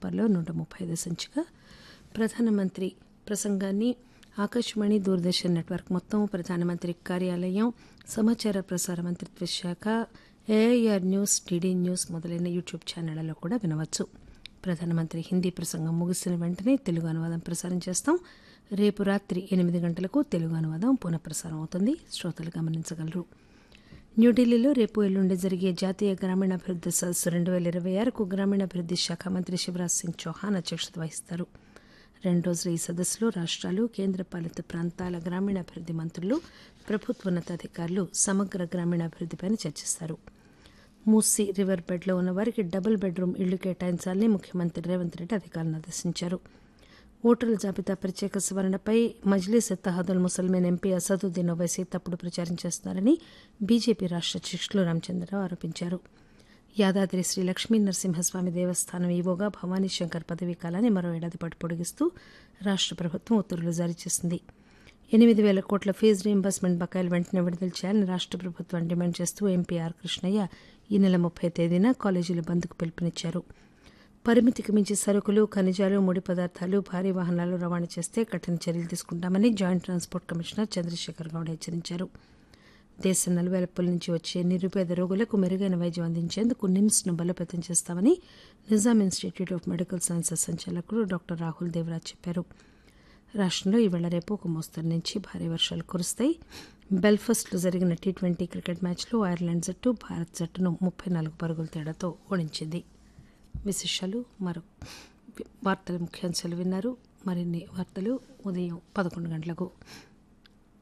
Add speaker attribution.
Speaker 1: పేపర్లో నూట ముప్పై ఐదు సంచిక ప్రధానమంత్రి ప్రసంగాన్ని ఆకాశవాణి దూరదర్శన్ నెట్వర్క్ మొత్తం ప్రధానమంత్రి కార్యాలయం సమాచార ప్రసార మంత్రిత్వ శాఖ ఏఐఆర్ న్యూస్ డిడి న్యూస్ మొదలైన యూట్యూబ్ ఛానళ్లలో కూడా వినవచ్చు ప్రధానమంత్రి హిందీ ప్రసంగం ముగిసిన వెంటనే తెలుగు అనువాదం ప్రసారం చేస్తాం రేపు రాత్రి ఎనిమిది గంటలకు తెలుగు అనువాదం పునఃప్రసారం అవుతుంది శ్రోతలు గమనించగలరు న్యూఢిల్లీలో రేపు ఎల్లుండి జరిగే జాతీయ గ్రామీణాభివృద్ది సదస్సు రెండు వేల ఇరవై ఆరుకు గ్రామీణాభివృద్ది శాఖ మంత్రి శివరాజ్ సింగ్ చౌహాన్ అధ్యక్షత వహిస్తారు రెండు రోజుల ఈ సదస్సులో రాష్ట్రాలు కేంద్రపాలిత ప్రాంతాల గ్రామీణాభివృద్ది మంత్రులు ప్రభుత్వోన్నతాధికారులు సమగ్ర గ్రామీణాభివృద్దిపై చర్చిస్తారు మూసీ రివర్ బెడ్లో ఉన్న వారికి డబుల్ బెడ్రూమ్ ఇళ్లు కేటాయించాలని ముఖ్యమంత్రి రేవంత్ రెడ్డి అధికారులను ఆదేశించారు ఓటర్ల జాబితా ప్రత్యేక సవరణపై మజ్లీస్ ఎత్తహాదుల్ ముసల్మేన్ ఎంపీ అసదుద్దీన్ ఓవైసీ తప్పుడు ప్రచారం చేస్తున్నారని బీజేపీ రాష్ట్ర అధ్యక్షులు రామచంద్రరావు ఆరోపించారు యాదాద్రి శ్రీ లక్ష్మీ నరసింహస్వామి దేవస్థానం ఈవోగా భవానీ శంకర్ పదవీ కాలాన్ని మరో ఏడాది పాటు పొడిగిస్తూ రాష్ట్ర ప్రభుత్వం ఉత్తర్వులు జారీ చేసింది ఎనిమిది వేల కోట్ల ఫీజు రీయింబర్స్మెంట్ బకాయిలు వెంటనే విడుదల చేయాలని రాష్ట్ర ప్రభుత్వం డిమాండ్ చేస్తూ ఎంపీ ఆర్ కృష్ణయ్య ఈ నెల ముప్పై తేదీన కాలేజీల బంద్కు పిలుపునిచ్చారు పరిమితికి మించి సరుకులు ఖనిజాలు ముడి పదార్థాలు భారీ వాహనాలు రవాణా చేస్తే కఠిన చర్యలు తీసుకుంటామని joint transport commissioner Chandrasekhar Goud హెచ్చరించారు దేశం నలువైపుల నుంచి వచ్చే నిరుపేద రోగులకు మెరుగైన వైద్యం అందించేందుకు నిమ్స్ను బలోపేతం చేస్తామని Nizam institute of medical sciences సంచాలకులు డాక్టర్ రాహుల్ దేవరాజ్ చెప్పారు రాష్ట్రంలో ఈవేళ రేపు ఒక మోస్తరు నుంచి భారీ వర్షాలు కురుస్తాయి బెల్ఫాస్ట్లో జరిగిన టీ ట్వంటీ క్రికెట్ మ్యాచ్లో ఐర్లాండ్ జట్టు భారత్ జట్టును ముప్పై నాలుగు పరుగుల తేడాతో ఓడించింది విశేషాలు మరో వార్తల ముఖ్యాంశాలు విన్నారు మరిన్ని వార్తలు ఉదయం పదకొండు గంటలకు